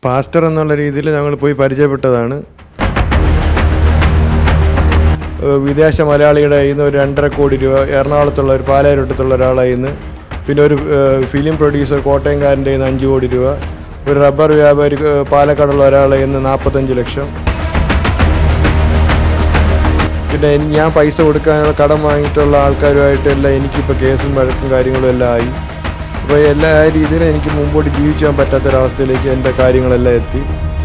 pastor എന്നുള്ള രീതിയിൽ ഞങ്ങൾ പോയി പരിചയപ്പെട്ടതാണ് ഏഹ് വിദേശ മലയാളിയുടെ കയ്യിൽ നിന്ന് ഒരു രണ്ടര കോടി രൂപ എറണാകുളത്തുള്ള ഒരു പാലായിരട്ടത്തുള്ള ഒരാളെ കയ്യിൽ നിന്ന് പിന്നെ ഒരു ഏഹ് ഫിലിം പ്രൊഡ്യൂസർ കോട്ടയംകാരൻ്റെ കയ്യിൽ നിന്ന് അഞ്ച് കോടി രൂപ ഒരു റബ്ബർ വ്യാപാരി ഏഹ് പാലക്കാടുള്ള ഒരാളെ കയ്യിൽ നിന്ന് നാൽപ്പത്തഞ്ച് ലക്ഷം പിന്നെ എൻ- ഞാൻ പൈസ കൊടുക്കാനുള്ള കടം വാങ്ങിയിട്ടുള്ള ആൾക്കാരുമായിട്ട് എല്ലാം എനിക്കിപ്പോൾ കേസും വഴക്കും കാര്യങ്ങളും എല്ലാം ആയി അപ്പോൾ എല്ലാ രീതിയിലും എനിക്ക് മുമ്പോട്ട് ജീവിച്ചു പോകാൻ പറ്റാത്തൊരവസ്ഥയിലേക്ക് എൻ്റെ കാര്യങ്ങളെല്ലാം എത്തി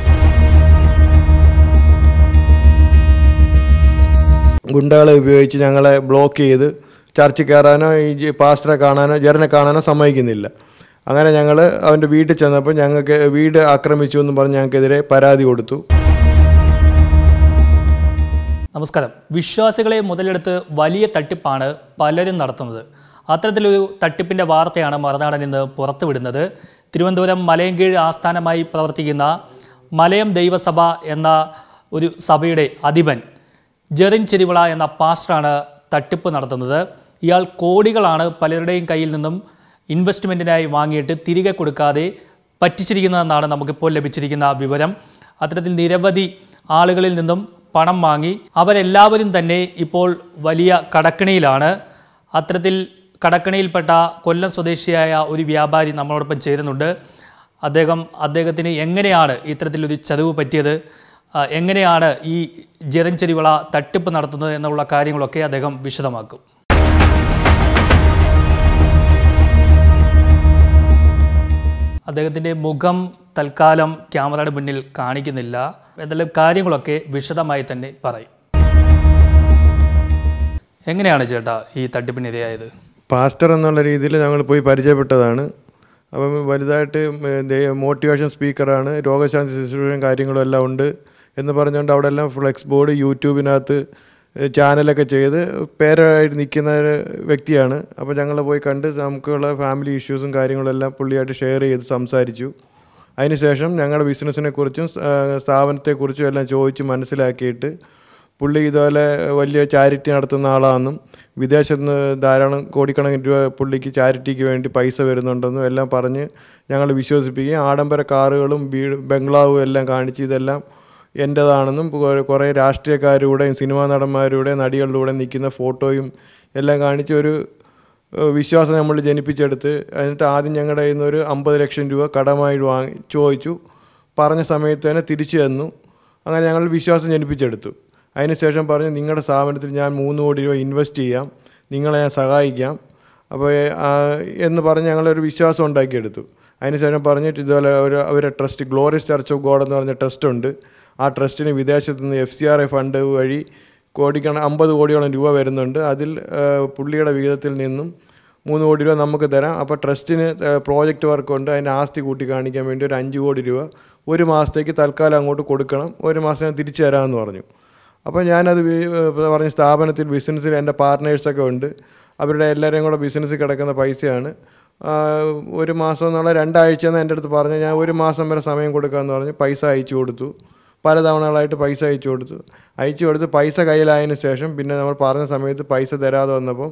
ഗുണ്ടകളെ ഉപയോഗിച്ച് ഞങ്ങളെ ബ്ലോക്ക് ചെയ്ത് ചർച്ചിൽ കയറാനോ ഈ ജി- പാസ്റ്ററെ കാണാനോ ജരനെ കാണാനോ സമ്മതിക്കുന്നില്ല അങ്ങനെ ഞങ്ങൾ അവൻ്റെ വീട്ടിൽ ചെന്നപ്പോൾ ഞങ്ങൾക്ക് വീട് ആക്രമിച്ചു എന്ന് പറഞ്ഞ് ഞങ്ങൾക്കെതിരെ പരാതി കൊടുത്തു നമസ്കാരം വിശ്വാസികളെ മുതലെടുത്ത് വലിയ തട്ടിപ്പാണ് പലരും നടത്തുന്നത് അത്തരത്തിലൊരു തട്ടിപ്പിൻ്റെ വാർത്തയാണ് മറുനാടൻ ഇന്ന് പുറത്തുവിടുന്നത് തിരുവനന്തപുരം മലയൻകീഴ് ആസ്ഥാനമായി പ്രവർത്തിക്കുന്ന മലയം ദൈവസഭ എന്ന ഒരു സഭയുടെ അധിപൻ ജെറിൻ ചെരിവിള എന്ന പാസ്റ്ററാണ് തട്ടിപ്പ് നടത്തുന്നത് ഇയാൾ കോടികളാണ് പലരുടെയും കയ്യിൽ നിന്നും ഇൻവെസ്റ്റ്മെൻറ്റിനായി വാങ്ങിയിട്ട് തിരികെ കൊടുക്കാതെ പറ്റിച്ചിരിക്കുന്നതെന്നാണ് നമുക്കിപ്പോൾ ലഭിച്ചിരിക്കുന്ന വിവരം അത്തരത്തിൽ നിരവധി ആളുകളിൽ നിന്നും പണം വാങ്ങി അവരെല്ലാവരും തന്നെ ഇപ്പോൾ വലിയ കടക്കണിയിലാണ് അത്തരത്തിൽ കടക്കണിയിൽപ്പെട്ട കൊല്ലം സ്വദേശിയായ ഒരു വ്യാപാരി നമ്മളോടൊപ്പം ചേരുന്നുണ്ട് അദ്ദേഹം അദ്ദേഹത്തിന് എങ്ങനെയാണ് ഇത്തരത്തിലൊരു ചതിവ് പറ്റിയത് ആ, എങ്ങനെയാണ് ഈ ജെറിഞ്ചെരിവിള തട്ടിപ്പ് നടത്തുന്നത് എന്നുള്ള കാര്യങ്ങളൊക്കെ അദ്ദേഹം വിശദമാക്കും അദ്ദേഹത്തിൻ്റെ മുഖം തൽക്കാലം ക്യാമറയുടെ മുന്നിൽ കാണിക്കുന്നില്ല എന്തായാലും കാര്യങ്ങളൊക്കെ വിശദമായി തന്നെ പറയും എങ്ങനെയാണ് ചേട്ടാ ഈ തട്ടിപ്പിനിരയായത് പാസ്റ്റർ എന്നുള്ള രീതിയിൽ ഞങ്ങൾ പോയി പരിചയപ്പെട്ടതാണ് അപ്പം വലുതായിട്ട് മോട്ടിവേഷൻ സ്പീക്കറാണ് രോഗശാന്തി ശുശ്രൂഷയും കാര്യങ്ങളും എല്ലാം ഉണ്ട് എന്ന് പറഞ്ഞുകൊണ്ട് അവിടെ എല്ലാം ഫ്ലെക്സ് ബോർഡ് യൂട്യൂബിനകത്ത് ഏഹ് ചാനലൊക്കെ ചെയ്ത് പേരായിട്ട് നിൽക്കുന്ന ഒരു വ്യക്തിയാണ് അപ്പോൾ ഞങ്ങൾ പോയി കണ്ട് നമുക്കുള്ള ഫാമിലി ഇഷ്യൂസും കാര്യങ്ങളും എല്ലാം പുള്ളിയായിട്ട് ഷെയർ ചെയ്ത് സംസാരിച്ചു അതിനുശേഷം ഞങ്ങളുടെ ബിസിനസ്സിനെ കുറിച്ചും സ്ഥാപനത്തെക്കുറിച്ചും എല്ലാം ചോദിച്ച് മനസ്സിലാക്കിയിട്ട് പുള്ളി ഇതുപോലെ വലിയ ചാരിറ്റി നടത്തുന്ന ആളാണെന്നും വിദേശത്ത് നിന്ന് ധാരാളം കോടിക്കണക്കിന് രൂപ പുള്ളിക്ക് ചാരിറ്റിക്ക് വേണ്ടി പൈസ വരുന്നുണ്ടെന്നും എല്ലാം പറഞ്ഞ് ഞങ്ങൾ വിശ്വസിപ്പിക്കുകയും ആഡംബര കാറുകളും വീട് ബംഗ്ലാവും എല്ലാം കാണിച്ച് ഇതെല്ലാം എൻ്റേതാണെന്നും കുറെ- കുറേ രാഷ്ട്രീയക്കാരുടെയും സിനിമാ നടന്മാരുടെയും നടികളുടെയും നിൽക്കുന്ന ഫോട്ടോയും എല്ലാം കാണിച്ച് ഒരു ഏഹ് വിശ്വാസം നമ്മൾ ജനിപ്പിച്ചെടുത്ത് എന്നിട്ട് ആദ്യം ഞങ്ങളുടെ കയ്യിൽ നിന്ന് ഒരു അമ്പത് ലക്ഷം രൂപ കടമായി വാങ്ങി ചോദിച്ചു പറഞ്ഞ സമയത്ത് തന്നെ തിരിച്ചു തന്നു അങ്ങനെ ഞങ്ങൾ വിശ്വാസം ജനിപ്പിച്ചെടുത്തു അതിനുശേഷം പറഞ്ഞു നിങ്ങളുടെ സ്ഥാപനത്തിൽ ഞാൻ മൂന്ന് കോടി രൂപ ഇൻവെസ്റ്റ് ചെയ്യാം നിങ്ങളെ ഞാൻ സഹായിക്കാം അപ്പോൾ ആ, എന്ന് പറഞ്ഞ് ഞങ്ങളൊരു വിശ്വാസം ഉണ്ടാക്കിയെടുത്തു അതിനുശേഷം പറഞ്ഞിട്ട് ഇതുപോലെ ഒരു അവരുടെ trust glorious church of God എന്ന് പറഞ്ഞ ട്രസ്റ്റ് ഉണ്ട് ആ ട്രസ്റ്റിന് വിദേശത്ത് നിന്ന് F C R A fund വഴി കോടിക്കണ അമ്പത് കോടിയോളം രൂപ വരുന്നുണ്ട് അതിൽ ആ, പുള്ളിയുടെ വിഹിതത്തിൽ നിന്നും മൂന്ന് കോടി രൂപ നമുക്ക് തരാം അപ്പോൾ ട്രസ്റ്റിന് പ്രോജക്റ്റ് വർക്ക് ഉണ്ട് അതിൻ്റെ ആസ്തി കൂട്ടി കാണിക്കാൻ വേണ്ടി ഒരു അഞ്ച് കോടി രൂപ ഒരു മാസത്തേക്ക് തൽക്കാലം അങ്ങോട്ട് കൊടുക്കണം ഒരു മാസം ഞാൻ തിരിച്ചു തരാമെന്ന് പറഞ്ഞു അപ്പോൾ ഞാനത് വി- ഏഹ് പറഞ്ഞ സ്ഥാപനത്തിൽ ബിസിനസ്സിൽ എൻ്റെ പാർട്ട്നേഴ്സൊക്കെ ഉണ്ട് അവരുടെ എല്ലാവരെയും കൂടെ ബിസിനസ്സിൽ കിടക്കുന്ന പൈസയാണ് ആ, ഒരു മാസം എന്നുള്ള രണ്ടാഴ്ച എന്ന് എൻ്റെ അടുത്ത് പറഞ്ഞ് ഞാൻ ഒരു മാസം വരെ സമയം കൊടുക്കാമെന്ന് പറഞ്ഞ് പൈസ അയച്ചു കൊടുത്തു പല തവണകളായിട്ട് പൈസ അയച്ചു കൊടുത്തു അയച്ചു കൊടുത്ത് പൈസ കയ്യിലായതിനു ശേഷം പിന്നെ നമ്മൾ പറഞ്ഞ സമയത്ത് പൈസ തരാതെ വന്നപ്പം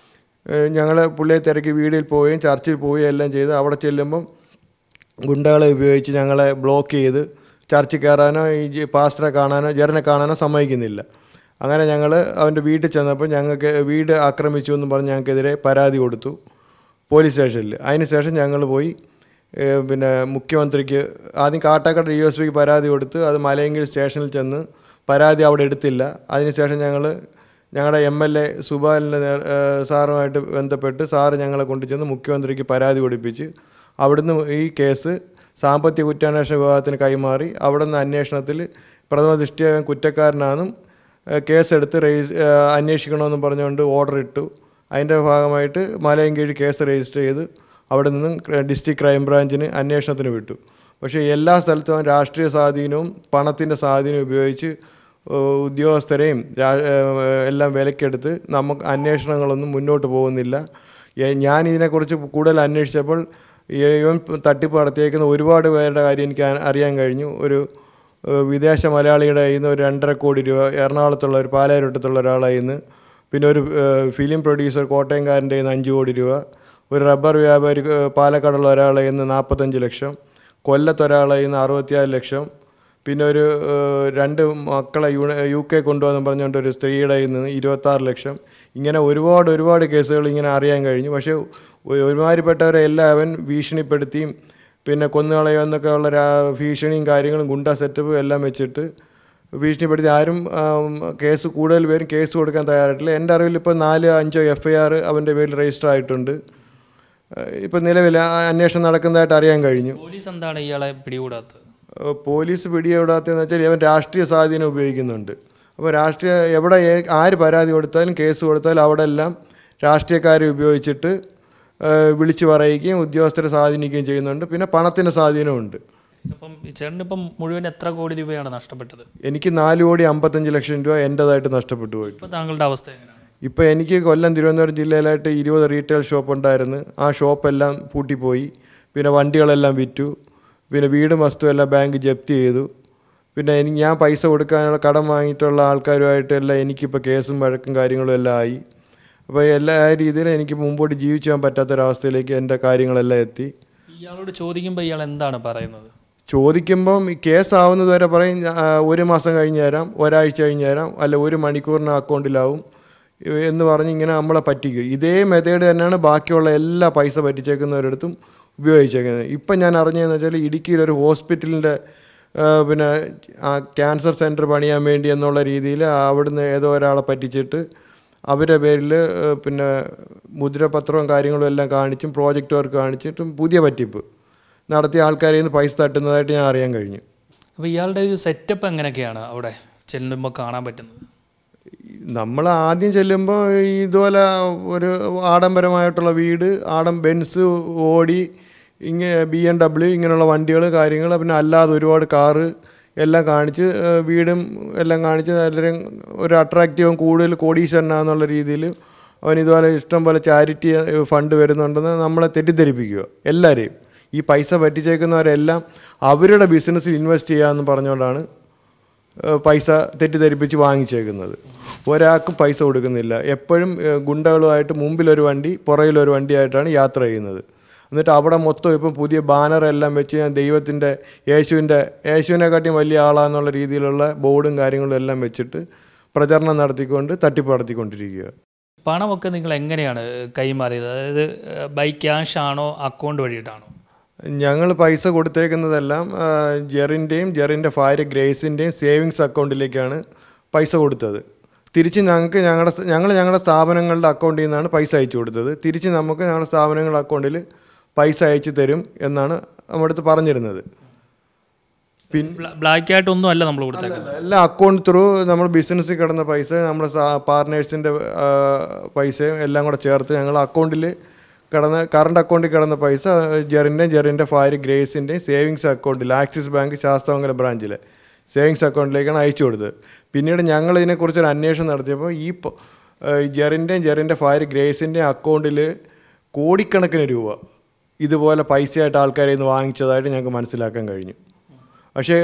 ഞങ്ങൾ പുള്ളിയെ തിരക്കി വീടിൽ പോവുകയും ചർച്ചിൽ പോവുകയും എല്ലാം ചെയ്ത് അവിടെ ചെല്ലുമ്പം ഗുണ്ടകളെ ഉപയോഗിച്ച് ഞങ്ങളെ ബ്ലോക്ക് ചെയ്ത് ചർച്ചിൽ കയറാനോ ഈ ജി- പാസ്റ്ററെ കാണാനോ ജരനെ കാണാനോ സമ്മതിക്കുന്നില്ല അങ്ങനെ ഞങ്ങൾ അവൻ്റെ വീട്ടിൽ ചെന്നപ്പോൾ ഞങ്ങൾക്ക് വീട് ആക്രമിച്ചു എന്ന് പറഞ്ഞ് ഞങ്ങൾക്കെതിരെ പരാതി കൊടുത്തു പോലീസ് സ്റ്റേഷനിൽ അതിനുശേഷം ഞങ്ങൾ പോയി ഏഹ്, പിന്നെ മുഖ്യമന്ത്രിക്ക് ആദ്യം കാട്ടാക്കട ഡി എസ് പിക്ക് പരാതി കൊടുത്ത് അത് മലയങ്കിഴ് സ്റ്റേഷനിൽ ചെന്ന് പരാതി അവിടെ എടുത്തില്ല അതിനുശേഷം ഞങ്ങൾ ഞങ്ങളുടെ എം എൽ എ സുബാലിൻ്റെ നേർ- ഏഹ്, സാറുമായിട്ട് ബന്ധപ്പെട്ട് സാറ് ഞങ്ങളെ കൊണ്ടുചെന്ന് മുഖ്യമന്ത്രിക്ക് പരാതി കൊടുപ്പിച്ച് അവിടുന്ന് ഈ കേസ് സാമ്പത്തിക കുറ്റാന്വേഷണ വിഭാഗത്തിന് കൈമാറി അവിടെ നിന്ന് അന്വേഷണത്തിൽ പ്രഥമ ദൃഷ്ടിയ കുറ്റക്കാരനാണെന്നും ഏഹ്, കേസെടുത്ത് രജിസ് ഏഹ്, അന്വേഷിക്കണമെന്നും പറഞ്ഞുകൊണ്ട് ഓർഡർ ഇട്ടു അതിൻ്റെ ഭാഗമായിട്ട് മലയൻകീഴ് കേസ് രജിസ്റ്റർ ചെയ്ത് അവിടെ നിന്നും ഡിസ്ട്രിക്ട് ക്രൈംബ്രാഞ്ചിന് അന്വേഷണത്തിന് വിട്ടു പക്ഷേ എല്ലാ സ്ഥലത്തും അവൻ രാഷ്ട്രീയ സ്വാധീനവും പണത്തിൻ്റെ സ്വാധീനവും ഉപയോഗിച്ച് ഏഹ്, ഉദ്യോഗസ്ഥരെയും രാ- ഏഹ്, എല്ലാം വിലക്കെടുത്ത് നമുക്ക് അന്വേഷണങ്ങളൊന്നും മുന്നോട്ട് പോകുന്നില്ല ഏ- ഞാൻ ഇതിനെക്കുറിച്ച് കൂടുതൽ അന്വേഷിച്ചപ്പോൾ ഈ ഇവൻ തട്ടിപ്പ് നടത്തിയേക്കുന്ന ഒരുപാട് പേരുടെ കാര്യം എനിക്ക് ആ- അറിയാൻ കഴിഞ്ഞു ഒരു ഏഹ്, വിദേശ മലയാളിയുടെ കയ്യിൽ നിന്ന് ഒരു രണ്ടര കോടി രൂപ എറണാകുളത്തുള്ള ഒരു പാലായിരട്ടത്തുള്ള ഒരാളെ കയ്യിൽ നിന്ന് പിന്നെ ഒരു ഏഹ്, ഫിലിം പ്രൊഡ്യൂസർ കോട്ടയംകാരൻ്റെ കയ്യിൽ നിന്ന് അഞ്ച് കോടി രൂപ ഒരു റബ്ബർ വ്യാപാരി ഏഹ്, പാലക്കാടുള്ള ഒരാളെ കയ്യിൽ നിന്ന് നാൽപ്പത്തഞ്ച് ലക്ഷം കൊല്ലത്തൊരാളെ ഇന്ന് അറുപത്തിയാറ് ലക്ഷം പിന്നെ ഒരു ഏഹ്, രണ്ട് മക്കളെ യു യു കെ കൊണ്ടുവന്ന് പറഞ്ഞുകൊണ്ട് ഒരു സ്ത്രീയുടെ കയ്യിൽ നിന്ന് ഇരുപത്താറ് ലക്ഷം ഇങ്ങനെ ഒരുപാട് ഒരുപാട് കേസുകൾ ഇങ്ങനെ അറിയാൻ കഴിഞ്ഞു പക്ഷേ ഒ- ഒരുമാതിരിപ്പെട്ടവരെ എല്ലാം അവൻ ഭീഷണിപ്പെടുത്തിയും പിന്നെ കൊന്നുകളയുമെന്നൊക്കെ ഉള്ള രാ- ഭീഷണിയും കാര്യങ്ങളും ഗുണ്ട സെറ്റപ്പും എല്ലാം വെച്ചിട്ട് ഭീഷണിപ്പെടുത്തി ആരും ആം, കേസ് കൂടുതൽ പേരും കേസ് കൊടുക്കാൻ തയ്യാറായിട്ടില്ല എൻ്റെ അറിവിൽ ഇപ്പോൾ നാല് അഞ്ചോ എഫ് ഐ ആർ അവൻ്റെ പേരിൽ രജിസ്റ്റർ ആയിട്ടുണ്ട് ഇപ്പം നിലവിൽ ആ അന്വേഷണം നടക്കുന്നതായിട്ട് അറിയാൻ കഴിഞ്ഞു പോലീസ് എന്താണ് ഇയാളെ പിടികൂടാത്തത് ഏഹ് പോലീസ് പിടിയെവിടാത്തതെന്ന് വെച്ചാൽ ഇവൻ രാഷ്ട്രീയ സ്വാധീനം ഉപയോഗിക്കുന്നുണ്ട് അപ്പോൾ രാഷ്ട്രീയ എവിടെ ഏ- ആര് പരാതി കൊടുത്താലും കേസ് കൊടുത്താലും അവിടെ എല്ലാം രാഷ്ട്രീയക്കാരെ ഉപയോഗിച്ചിട്ട് ഏഹ് വിളിച്ചു പറയുകയും ഉദ്യോഗസ്ഥരെ സ്വാധീനിക്കുകയും ചെയ്യുന്നുണ്ട് പിന്നെ പണത്തിൻ്റെ സ്വാധീനമുണ്ട് അപ്പം ഈ ചേട്ടന് ഇപ്പം മുഴുവൻ എത്ര കോടി രൂപയാണ് നഷ്ടപ്പെട്ടത് എനിക്ക് നാല് കോടി അമ്പത്തഞ്ച് ലക്ഷം രൂപ എൻ്റേതായിട്ട് നഷ്ടപ്പെട്ടു പോയി ഇപ്പം താങ്കളുടെ അവസ്ഥ എങ്ങനെയാണ് ഇപ്പോൾ എനിക്ക് കൊല്ലം തിരുവനന്തപുരം ജില്ലയിലായിട്ട് ഇരുപത് റീറ്റെയിൽ ഷോപ്പ് ഉണ്ടായിരുന്നു ആ ഷോപ്പെല്ലാം പൂട്ടിപ്പോയി പിന്നെ വണ്ടികളെല്ലാം വിറ്റു പിന്നെ വീടും വസ്തുവെല്ലാം ബാങ്ക് ജപ്തി ചെയ്തു പിന്നെ എനിക്ക് ഞാൻ പൈസ കൊടുക്കാനുള്ള കടം വാങ്ങിയിട്ടുള്ള ആൾക്കാരുമായിട്ട് എല്ലാം എനിക്കിപ്പോൾ കേസും വഴക്കും കാര്യങ്ങളും എല്ലാം ആയി അപ്പോൾ എല്ലാ രീതിയിലും എനിക്ക് മുമ്പോട്ട് ജീവിച്ചു പോകാൻ പറ്റാത്തൊരവസ്ഥയിലേക്ക് എൻ്റെ കാര്യങ്ങളെല്ലാം എത്തി ഇയാളോട് ചോദിക്കുമ്പോൾ ഇയാൾ എന്താണ് പറയുന്നത് ചോദിക്കുമ്പം ഈ കേസാവുന്നത് വരെ പറയും ആ, ഒരു മാസം കഴിഞ്ഞ് തരാം ഒരാഴ്ച കഴിഞ്ഞ് തരാം അല്ല ഒരു മണിക്കൂറിന് അക്കൗണ്ടിലാവും എന്ന് പറഞ്ഞ് ഇങ്ങനെ നമ്മളെ പറ്റിക്കും ഇതേ മെത്തേഡ് തന്നെയാണ് ബാക്കിയുള്ള എല്ലാ പൈസ പറ്റിച്ചേക്കുന്നവരടുത്തും ഉപയോഗിച്ചേക്കുന്നത് ഇപ്പം ഞാൻ അറിഞ്ഞതെന്ന് വെച്ചാൽ ഇടുക്കിയിലൊരു ഹോസ്പിറ്റലിൻ്റെ പിന്നെ ആ ക്യാൻസർ സെൻറ്റർ പണിയാൻ വേണ്ടി എന്നുള്ള രീതിയിൽ അവിടുന്ന് ഏതോ ഒരാളെ പറ്റിച്ചിട്ട് അവരുടെ പേരിൽ പിന്നെ മുദ്രപത്രവും കാര്യങ്ങളും എല്ലാം കാണിച്ചും പ്രോജക്റ്റ് വർക്ക് കാണിച്ചിട്ടും പുതിയ പറ്റിപ്പ് നടത്തിയ ആൾക്കാരിൽ നിന്ന് പൈസ തട്ടുന്നതായിട്ട് ഞാൻ അറിയാൻ കഴിഞ്ഞു അപ്പോൾ ഇയാളുടെ ഒരു സെറ്റപ്പ് എങ്ങനെയൊക്കെയാണ് അവിടെ ചെല്ലുമ്പോൾ കാണാൻ പറ്റുന്നത് നമ്മൾ ആദ്യം ചെല്ലുമ്പോൾ ഇതുപോലെ ഒരു ആഡംബരമായിട്ടുള്ള വീട് ആഡം ബെൻസ് ഓടി ഇങ്ങനെ ബി എം ഡബ്ല്യു ഇങ്ങനെയുള്ള വണ്ടികൾ കാര്യങ്ങൾ പിന്നെ അല്ലാതെ ഒരുപാട് കാറ് എല്ലാം കാണിച്ച് ഏഹ്, വീടും എല്ലാം കാണിച്ച് എല്ലാവരും ഒരു അട്രാക്റ്റീവും കൂടുതൽ കോടീശ്വരനാന്നുള്ള രീതിയിൽ അവൻ ഇതുപോലെ ഇഷ്ടം പോലെ ചാരിറ്റി ഫണ്ട് വരുന്നുണ്ടെന്ന് നമ്മളെ തെറ്റിദ്ധരിപ്പിക്കുക എല്ലാവരെയും ഈ പൈസ പറ്റിച്ചേക്കുന്നവരെല്ലാം അവരുടെ ബിസിനസ്സിൽ ഇൻവെസ്റ്റ് ചെയ്യാമെന്ന് പറഞ്ഞുകൊണ്ടാണ് ഏഹ് പൈസ തെറ്റിദ്ധരിപ്പിച്ച് വാങ്ങിച്ചേക്കുന്നത് ഒരാൾക്കും പൈസ കൊടുക്കുന്നില്ല എപ്പോഴും ഏഹ് ഗുണ്ടകളുമായിട്ട് മുമ്പിലൊരു വണ്ടി പുറകിലൊരു വണ്ടിയായിട്ടാണ് യാത്ര ചെയ്യുന്നത് എന്നിട്ട് അവിടെ മൊത്തം ഇപ്പം പുതിയ ബാനറെല്ലാം വെച്ച് ഞാൻ ദൈവത്തിൻ്റെ യേശുവിൻ്റെ യേശുവിനെക്കാട്ടിയും വലിയ ആളാന്നുള്ള രീതിയിലുള്ള ബോർഡും കാര്യങ്ങളും എല്ലാം വെച്ചിട്ട് പ്രചരണം നടത്തിക്കൊണ്ട് തട്ടിപ്പ് നടത്തിക്കൊണ്ടിരിക്കുക പണമൊക്കെ നിങ്ങൾ എങ്ങനെയാണ് കൈമാറിയത് അതായത് ബൈ ക്യാഷ് ആണോ അക്കൗണ്ട് വഴിയിട്ടാണോ ഞങ്ങൾ പൈസ കൊടുത്തേക്കുന്നതെല്ലാം ആ, ജെറിൻ്റെയും ജെറിൻ്റെ ഭാര്യ ഗ്രേസിൻ്റെയും സേവിങ്സ് അക്കൗണ്ടിലേക്കാണ് പൈസ കൊടുത്തത് തിരിച്ച് ഞങ്ങൾക്ക് ഞങ്ങളുടെ ഞങ്ങൾ ഞങ്ങളുടെ സ്ഥാപനങ്ങളുടെ അക്കൗണ്ടിൽ നിന്നാണ് പൈസ അയച്ചു കൊടുത്തത് തിരിച്ച് നമുക്ക് ഞങ്ങളുടെ സ്ഥാപനങ്ങളുടെ അക്കൗണ്ടിൽ പൈസ അയച്ചു തരും എന്നാണ് നമ്മുടെ അടുത്ത് പറഞ്ഞിരുന്നത് ബ്ലാക്ക് ആയിട്ടൊന്നും അല്ല നമ്മൾ കൊടുത്തേക്കുന്നത് എല്ലാ അക്കൗണ്ട് ത്രൂ നമ്മൾ ബിസിനസ്സിൽ കിടന്ന പൈസ നമ്മുടെ പാർട്ട്നേഴ്സിൻ്റെ പൈസയും എല്ലാം കൂടെ ചേർത്ത് ഞങ്ങൾ അക്കൗണ്ടിൽ കിടന്ന കറണ്ട് അക്കൗണ്ടിൽ കിടന്ന പൈസ ജെറിൻ്റെയും ജെറിൻ്റെ ഭാര്യ ഗ്രേസിൻ്റെയും സേവിങ്സ് അക്കൗണ്ടിൽ ആക്സിസ് ബാങ്ക് ശാസ്താമംഗലം ബ്രാഞ്ചിലെ സേവിങ്സ് അക്കൗണ്ടിലേക്കാണ് അയച്ചു കൊടുത്തത് പിന്നീട് ഞങ്ങൾ ഇതിനെക്കുറിച്ചൊരു അന്വേഷണം നടത്തിയപ്പോൾ ഈ പ- ഏഹ് ജെറിൻ്റെയും ജെറിൻ്റെ ഭാര്യ ഗ്രേസിൻ്റെയും അക്കൗണ്ടിൽ കോടിക്കണക്കിന് രൂപ ഇതുപോലെ പൈസയായിട്ട് ആൾക്കാരെ നിന്ന് വാങ്ങിച്ചതായിട്ട് ഞങ്ങൾക്ക് മനസ്സിലാക്കാൻ കഴിഞ്ഞു പക്ഷേ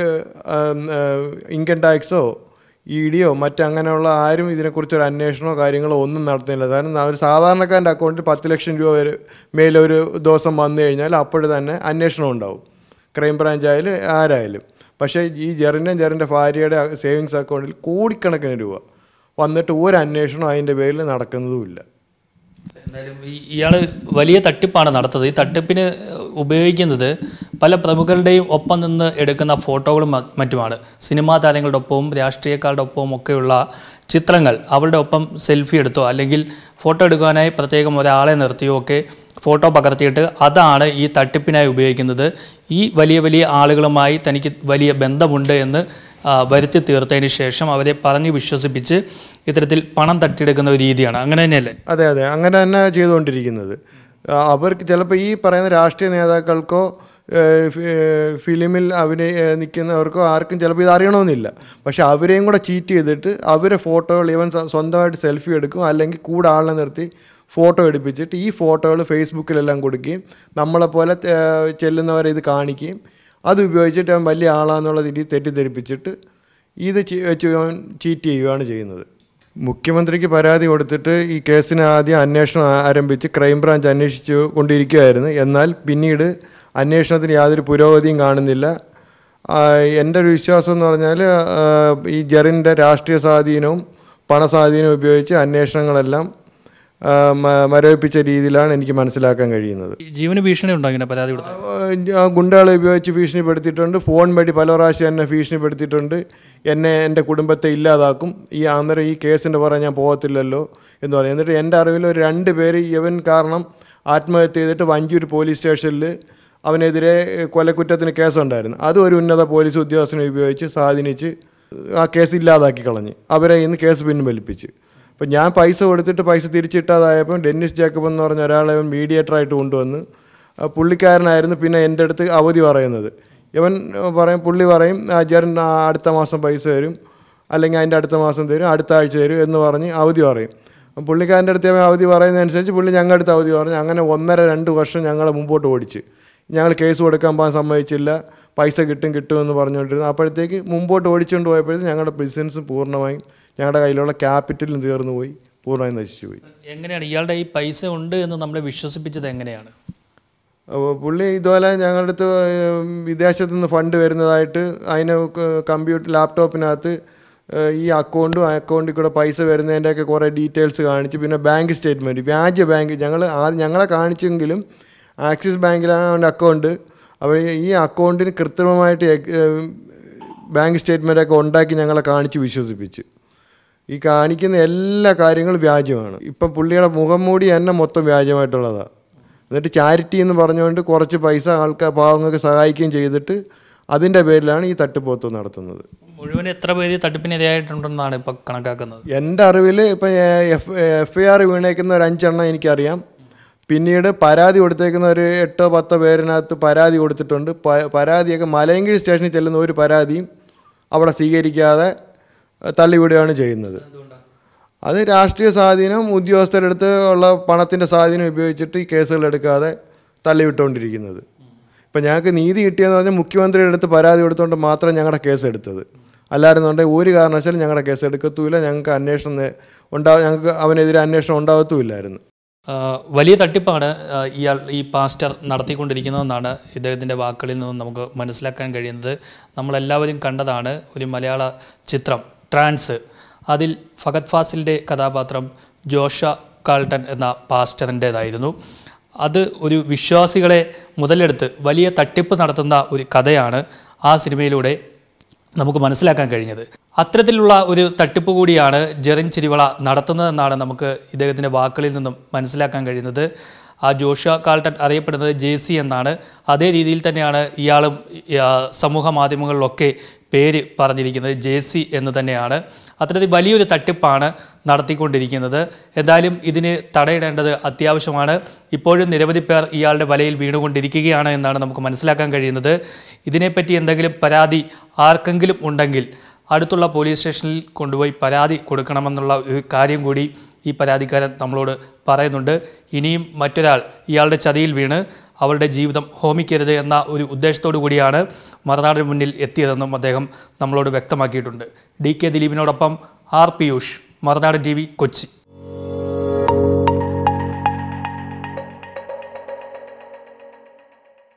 ഇൻകം ടാക്സോ ഇ ഡിയോ മറ്റങ്ങനെയുള്ള ആരും ഇതിനെക്കുറിച്ചൊരു അന്വേഷണമോ കാര്യങ്ങളോ ഒന്നും നടത്തുന്നില്ല കാരണം ഒരു സാധാരണക്കാരൻ്റെ അക്കൗണ്ടിൽ പത്ത് ലക്ഷം രൂപ വരെ മേലൊരു ദിവസം വന്നു കഴിഞ്ഞാൽ അപ്പോഴ് തന്നെ അന്വേഷണം ഉണ്ടാവും ക്രൈം ബ്രാഞ്ച് ആയാലും ആരായാലും പക്ഷേ ഈ ജെറിൻ്റെ ജെറിൻ്റെ ഭാര്യയുടെ സേവിങ്സ് അക്കൗണ്ടിൽ കോടിക്കണക്കിന് രൂപ വന്നിട്ട് ഒരു അന്വേഷണം അതിൻ്റെ പേരിൽ നടക്കുന്നതുമില്ല എന്തായാലും ഈ ഇയാൾ വലിയ തട്ടിപ്പാണ് നടത്തുന്നത് ഈ തട്ടിപ്പിന് ഉപയോഗിക്കുന്നത് പല പ്രമുഖരുടെയും ഒപ്പം നിന്ന് എടുക്കുന്ന ഫോട്ടോകളും മ- മറ്റുമാണ് സിനിമാ താരങ്ങളുടെ ഒപ്പവും രാഷ്ട്രീയക്കാരുടെ ഒപ്പവും ഒക്കെയുള്ള ചിത്രങ്ങൾ അവരുടെ ഒപ്പം സെൽഫി എടുത്തോ അല്ലെങ്കിൽ ഫോട്ടോ എടുക്കാനായി പ്രത്യേകം ഒരാളെ നിർത്തിയോ ഒക്കെ ഫോട്ടോ പകർത്തിയിട്ട് അതാണ് ഈ തട്ടിപ്പിനായി ഉപയോഗിക്കുന്നത് ഈ വലിയ വലിയ ആളുകളുമായി തനിക്ക് വലിയ ബന്ധമുണ്ട് എന്ന് ആ, വരുത്തി തീർത്തതിന് ശേഷം അവരെ പറഞ്ഞ് വിശ്വസിപ്പിച്ച് ഇത്തരത്തിൽ പണം തട്ടിയെടുക്കുന്ന ഒരു രീതിയാണ് അങ്ങനെ തന്നെയല്ലേ അതെ അതെ അങ്ങനെ തന്നെ ചെയ്തുകൊണ്ടിരിക്കുന്നത് ആ, അവർക്ക് ചിലപ്പോൾ ഈ പറയുന്ന രാഷ്ട്രീയ നേതാക്കൾക്കോ ഏഹ്, ഫി- ഏഹ്, ഫിലിമിൽ അഭിനയ ഏഹ്, നിൽക്കുന്നവർക്കോ ആർക്കും ചിലപ്പോൾ ഇത് അറിയണമെന്നില്ല പക്ഷെ അവരെയും കൂടെ ചീറ്റ് ചെയ്തിട്ട് അവരെ ഫോട്ടോകൾ ഇവൻ സ്വ- സ്വന്തമായിട്ട് സെൽഫി എടുക്കും അല്ലെങ്കിൽ കൂടെ ആളിനെ നിർത്തി ഫോട്ടോ എടുപ്പിച്ചിട്ട് ഈ ഫോട്ടോകൾ ഫേസ്ബുക്കിലെല്ലാം കൊടുക്കുകയും നമ്മളെപ്പോലെ ഏഹ്, ചെല്ലുന്നവരെ ഇത് കാണിക്കുകയും അത് ഉപയോഗിച്ചിട്ട് അവൻ വലിയ ആളാന്നുള്ള രീതിയിൽ തെറ്റിദ്ധരിപ്പിച്ചിട്ട് ഇത് ചീ- വെച്ച് അവൻ ചീറ്റ് ചെയ്യുകയാണ് ചെയ്യുന്നത് മുഖ്യമന്ത്രിക്ക് പരാതി കൊടുത്തിട്ട് ഈ കേസിന് ആദ്യം അന്വേഷണം ആ- ആരംഭിച്ച് ക്രൈംബ്രാഞ്ച് അന്വേഷിച്ചു കൊണ്ടിരിക്കുകയായിരുന്നു എന്നാൽ പിന്നീട് അന്വേഷണത്തിന് യാതൊരു പുരോഗതിയും കാണുന്നില്ല ആ, എൻ്റെ ഒരു വിശ്വാസം എന്ന് പറഞ്ഞാൽ ആ, ഈ ജെറിൻ്റെ രാഷ്ട്രീയ സ്വാധീനവും പണസ്വാധീനവും ഉപയോഗിച്ച് അന്വേഷണങ്ങളെല്ലാം ആ, മ- മരവിപ്പിച്ച രീതിയിലാണ് എനിക്ക് മനസ്സിലാക്കാൻ കഴിയുന്നത് ഈ ജീവന് ഭീഷണി ഉണ്ടോ ഇങ്ങനെ പരാതി കൊടുത്തത് ആ ഗുണ്ടകളെ ഉപയോഗിച്ച് ഭീഷണിപ്പെടുത്തിയിട്ടുണ്ട് ഫോൺ വഴി പല പ്രാവശ്യം എന്നെ ഭീഷണിപ്പെടുത്തിയിട്ടുണ്ട് എന്നെ എൻ്റെ കുടുംബത്തെ ഇല്ലാതാക്കും ഈ അന്നേരം ഈ കേസിൻ്റെ പുറകെ ഞാൻ പോകത്തില്ലല്ലോ എന്ന് പറയും എന്നിട്ട് എൻ്റെ അറിവിൽ ഒരു രണ്ട് പേര് ഇവൻ കാരണം ആത്മഹത്യ ചെയ്തിട്ട് വഞ്ചൂർ പോലീസ് സ്റ്റേഷനിൽ അവനെതിരെ കൊലക്കുറ്റത്തിന് കേസുണ്ടായിരുന്നു അതും ഒരു ഉന്നത പോലീസ് ഉദ്യോഗസ്ഥനെ ഉപയോഗിച്ച് സ്വാധീനിച്ച് ആ കേസ് ഇല്ലാതാക്കി കളഞ്ഞ് അവരെ ഇന്ന് കേസ് പിൻവലിപ്പിച്ച് അപ്പം ഞാൻ പൈസ കൊടുത്തിട്ട് പൈസ തിരിച്ചിട്ടതായപ്പം ഡെന്നിസ് ജേക്കബ് എന്ന് പറഞ്ഞ ഒരാളെ അവൻ മീഡിയേറ്ററായിട്ട് കൊണ്ടുവന്ന് ആ പുള്ളിക്കാരനായിരുന്നു പിന്നെ എൻ്റെ അടുത്ത് അവധി പറയുന്നത് ഇവൻ ആ, പറയും പുള്ളി പറയും ആ ജെറിൻ ആ, അടുത്ത മാസം പൈസ തരും അല്ലെങ്കിൽ അതിൻ്റെ അടുത്ത മാസം തരും അടുത്ത ആഴ്ച തരും എന്ന് പറഞ്ഞ് അവധി പറയും അപ്പം പുള്ളിക്കാരൻ്റെ അടുത്ത് അവൻ അവധി പറയുന്നതനുസരിച്ച് പുള്ളി ഞങ്ങളുടെ അടുത്ത് അവധി പറഞ്ഞു അങ്ങനെ ഒന്നര രണ്ട് വർഷം ഞങ്ങളെ മുമ്പോട്ട് ഓടിച്ച് ഞങ്ങൾ കേസ് കൊടുക്കാൻ പോകാൻ സമ്മതിച്ചില്ല പൈസ കിട്ടും കിട്ടുമെന്ന് പറഞ്ഞുകൊണ്ടിരുന്നു അപ്പോഴത്തേക്ക് മുമ്പോട്ട് ഓടിച്ചുകൊണ്ട് പോയപ്പോഴത്തേക്ക് ഞങ്ങളുടെ ബിസിനസ് പൂർണ്ണമായും ഞങ്ങളുടെ കയ്യിലുള്ള ക്യാപിറ്റലും തീർന്നു പോയി പൂർണ്ണമായും നശിച്ചു പോയി എങ്ങനെയാണ് ഇയാളുടെ ഈ പൈസ ഉണ്ട് എന്ന് നമ്മളെ വിശ്വസിപ്പിച്ചത് എങ്ങനെയാണ് അപ്പോൾ പുള്ളി ഇതുപോലെ ഞങ്ങളുടെ അടുത്ത് ഉം, വിദേശത്തു നിന്ന് ഫണ്ട് വരുന്നതായിട്ട് അതിന് കമ്പ്യൂട്ടർ ലാപ്ടോപ്പിനകത്ത് ഏഹ്, ഈ അക്കൗണ്ടും ആ അക്കൗണ്ടിൽ കൂടെ പൈസ വരുന്നതിൻ്റെയൊക്കെ കുറേ ഡീറ്റെയിൽസ് കാണിച്ച് പിന്നെ ബാങ്ക് സ്റ്റേറ്റ്മെൻറ്റ് വ്യാജ ബാങ്ക് ഞങ്ങൾ ആദ്യം ഞങ്ങളെ കാണിച്ചെങ്കിലും ആക്സിസ് ബാങ്കിലാണ് അവൻ്റെ അക്കൗണ്ട് അപ്പോൾ ഈ അക്കൗണ്ടിന് കൃത്രിമമായിട്ട് എഗ്- ഏഹ്, ബാങ്ക് സ്റ്റേറ്റ്മെൻറ്റൊക്കെ ഉണ്ടാക്കി ഞങ്ങളെ കാണിച്ച് വിശ്വസിപ്പിച്ച് ഈ കാണിക്കുന്ന എല്ലാ കാര്യങ്ങളും വ്യാജമാണ് ഇപ്പം പുള്ളിയുടെ മുഖം മൂടി തന്നെ മൊത്തം വ്യാജമായിട്ടുള്ളതാണ് എന്നിട്ട് ചാരിറ്റി എന്ന് പറഞ്ഞുകൊണ്ട് കുറച്ച് പൈസ ആൾക്കാർ പാവങ്ങൾക്ക് സഹായിക്കുകയും ചെയ്തിട്ട് അതിൻ്റെ പേരിലാണ് ഈ തട്ടിപ്പോത്ത് നടത്തുന്നത് മുഴുവൻ എത്ര പേര് തട്ടിപ്പിനിരയായിട്ടുണ്ടെന്നാണ് ഇപ്പോൾ കണക്കാക്കുന്നത് എൻ്റെ അറിവിൽ ഇപ്പം എഫ് എഫ് ഐ ആർ വീണേക്കുന്ന ഒരു അഞ്ചെണ്ണം എനിക്കറിയാം പിന്നീട് പരാതി കൊടുത്തേക്കുന്ന ഒരു എട്ടോ പത്തോ പേരിനകത്ത് പരാതി കൊടുത്തിട്ടുണ്ട് പ- പരാതിയൊക്കെ മലയങ്കിഴി സ്റ്റേഷനിൽ ചെല്ലുന്ന ഒരു പരാതിയും അവിടെ സ്വീകരിക്കാതെ അഹ് തള്ളിവിടുകയാണ് ചെയ്യുന്നത് അത് രാഷ്ട്രീയ സ്വാധീനം ഉദ്യോഗസ്ഥരുടെ അടുത്ത് ഉള്ള പണത്തിൻ്റെ സ്വാധീനം ഉപയോഗിച്ചിട്ട് ഈ കേസുകൾ എടുക്കാതെ തള്ളിവിട്ടുകൊണ്ടിരിക്കുന്നത് ഇപ്പം ഞങ്ങൾക്ക് നീതി കിട്ടിയെന്ന് പറഞ്ഞാൽ മുഖ്യമന്ത്രിയുടെ അടുത്ത് പരാതി കൊടുത്തുകൊണ്ട് മാത്രം ഞങ്ങളുടെ കേസ് എടുത്തത് അല്ലായിരുന്നുണ്ടെങ്കിൽ ഒരു കാരണവശാലും ഞങ്ങളുടെ കേസ് എടുക്കത്തുമില്ല ഞങ്ങൾക്ക് അന്വേഷണം നേ- ഉണ്ടാ ഞങ്ങൾക്ക് അവനെതിരെ അന്വേഷണം ഉണ്ടാകത്തുമില്ലായിരുന്നു ആ, വലിയ തട്ടിപ്പാണ് ആ, ഇയാൾ ഈ പാസ്റ്റർ നടത്തിക്കൊണ്ടിരിക്കുന്നതെന്നാണ് ഇദ്ദേഹത്തിൻ്റെ വാക്കുകളിൽ നിന്ന് നമുക്ക് മനസ്സിലാക്കാൻ കഴിയുന്നത് നമ്മളെല്ലാവരും കണ്ടതാണ് ഒരു മലയാള ചിത്രം ട്രാൻസ് അതിൽ ഫഗത് ഫാസിലിൻ്റെ കഥാപാത്രം ജോഷ കാൾട്ടൺ എന്ന പാസ്റ്ററിൻ്റേതായിരുന്നു അത് ഒരു വിശ്വാസികളെ മുതലെടുത്ത് വലിയ തട്ടിപ്പ് നടത്തുന്ന ഒരു കഥയാണ് ആ സിനിമയിലൂടെ നമുക്ക് മനസ്സിലാക്കാൻ കഴിഞ്ഞത് അത്തരത്തിലുള്ള ഒരു തട്ടിപ്പ് കൂടിയാണ് ജെറിൻ ചിരിവള നടത്തുന്നതെന്നാണ് നമുക്ക് ഇദ്ദേഹത്തിൻ്റെ വാക്കുകളിൽ നിന്നും മനസ്സിലാക്കാൻ കഴിയുന്നത് ആ ജോഷ കാൾട്ടൺ അറിയപ്പെടുന്നത് ജെ സി എന്നാണ് അതേ രീതിയിൽ തന്നെയാണ് ഇയാളും ആ, സമൂഹ മാധ്യമങ്ങളിലൊക്കെ പേര് പറഞ്ഞിരിക്കുന്നത് ജെ സി എന്ന് തന്നെയാണ് അത്തരത്തിൽ വലിയൊരു തട്ടിപ്പാണ് നടത്തിക്കൊണ്ടിരിക്കുന്നത് എന്തായാലും ഇതിന് തടയിടേണ്ടത് അത്യാവശ്യമാണ് ഇപ്പോഴും നിരവധി പേർ ഇയാളുടെ വലയിൽ വീണുകൊണ്ടിരിക്കുകയാണ് എന്നാണ് നമുക്ക് മനസ്സിലാക്കാൻ കഴിയുന്നത് ഇതിനെപ്പറ്റി എന്തെങ്കിലും പരാതി ആർക്കെങ്കിലും ഉണ്ടെങ്കിൽ അടുത്തുള്ള പോലീസ് സ്റ്റേഷനിൽ കൊണ്ടുപോയി പരാതി കൊടുക്കണമെന്നുള്ള ഒരു കാര്യം കൂടി ഈ പരാതിക്കാരൻ നമ്മളോട് പറയുന്നുണ്ട് ഇനിയും മറ്റൊരാൾ ഇയാളുടെ ചതിയിൽ വീണ് അവളുടെ ജീവിതം ഹോമിക്കരുത് എന്ന ഒരു ഉദ്ദേശത്തോടു കൂടിയാണ് മറുനാടിന് മുന്നിൽ എത്തിയതെന്നും അദ്ദേഹം നമ്മളോട് വ്യക്തമാക്കിയിട്ടുണ്ട് ഡി കെ ദിലീപിനോടൊപ്പം R Piyush Marunadu T V Kochi